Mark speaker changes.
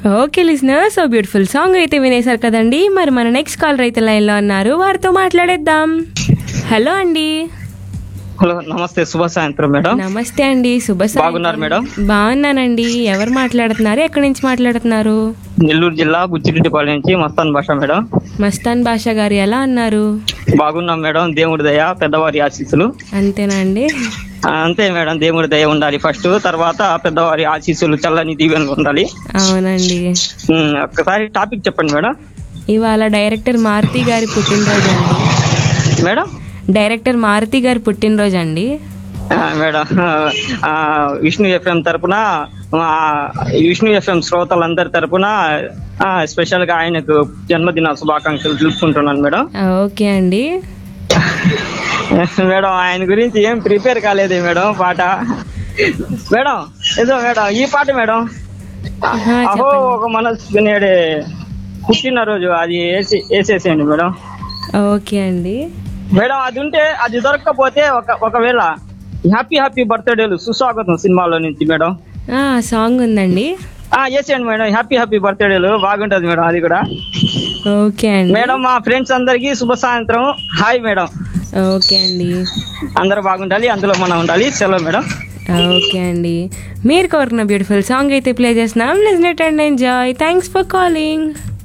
Speaker 1: Okay listener so beautiful song అయితే వినేశారు కదండి మరి మన నెక్స్ట్ కాల్ రైతు లైన్లో ఉన్నారు వారితో మాట్లాడేద్దాం హలో అండి
Speaker 2: హలో నమస్తే శుభ సాయంత్రం మేడం
Speaker 1: నమస్తే అండి శుభ సాయంత్రం.
Speaker 2: బాగున్నారు మేడం?
Speaker 1: బాగున్నానండి ఎవరు మాట్లాడుతున్నారు ఎక్కడి నుంచి మాట్లాడుతున్నారు
Speaker 2: నెల్లూరు జిల్లా బుచ్చిరెడ్డిపాలెం నుంచి మస్తాన్ భాష మేడం
Speaker 1: మస్తాన్ బాషా గారు ఎలా అన్నారు
Speaker 2: బాగున్నాం మేడం దేవుడి దయ పెద్దవారి ఆశీస్సులు
Speaker 1: అంతేనా అండి
Speaker 2: ఆ, అంతే మేడం దేవుడి దయ ఉండాలి ఫస్ట్ తర్వాత పెద్దవారి ఆశీస్సులు చల్లని దీవెనలు ఉండాలి
Speaker 1: అవునండి
Speaker 2: ఉమ్, ఒక్కసారి టాపిక్ చెప్పండి మేడం
Speaker 1: ఇవాళ డైరెక్టర్ మారుతి గారి పుట్టినరోజు అండి
Speaker 2: మేడం
Speaker 1: డైరెక్టర్ మారుతి గారి పుట్టినరోజు అండి
Speaker 2: ఆ, మేడం ఆ, విష్ణు ఎఫ్ఎం తరపున ఆ, విష్ణు ఎఫ్ఎం శ్రోతలందరి తరపున ఆ, స్పెషల్ గా ఆయనకు జన్మదిన శుభాకాంక్షలు తెలుపుకుంటున్నాను మేడం
Speaker 1: ఓకే అండి
Speaker 2: మేడం ఆయన గురించి ఏం ప్రిపేర్ కాలేదు మేడం పాట మేడం ఏదో మేడం ఈ పాట మేడం
Speaker 1: ఆహా,
Speaker 2: అహో
Speaker 1: చెప్పండి
Speaker 2: ఒక మనసు నేడే పుట్టినరోజు అది వేసి వేసేసేయండి మేడం
Speaker 1: ఓకే అండి
Speaker 2: మేడం అది ఉంటే అది దొరకకపోతే ఒక ఒకవేళ హ్యాపీ హ్యాపీ బర్త్డేలు సుస్వాగతం సినిమాలో నుంచి మేడం
Speaker 1: ఆ, సాంగ్ ఉందండి
Speaker 2: ఆ వేసేయండి మేడం హ్యాపీ హ్యాపీ బర్త్డేలు బాగుంటది మేడం అది కూడా
Speaker 1: ఓకే అండి
Speaker 2: మేడం మా ఫ్రెండ్స్ అందరికి శుభ సాయంత్రం హాయ్ మేడం
Speaker 1: ఓకే అండి
Speaker 2: అందరూ బాగుండాలి అందులో మనం ఉండాలి సెలవు మేడం
Speaker 1: ఓకే అండి మీరు కోరుకున్న బ్యూటిఫుల్ సాంగ్ అయితే ప్లే చేస్తున్నాం listen and enjoy thanks for calling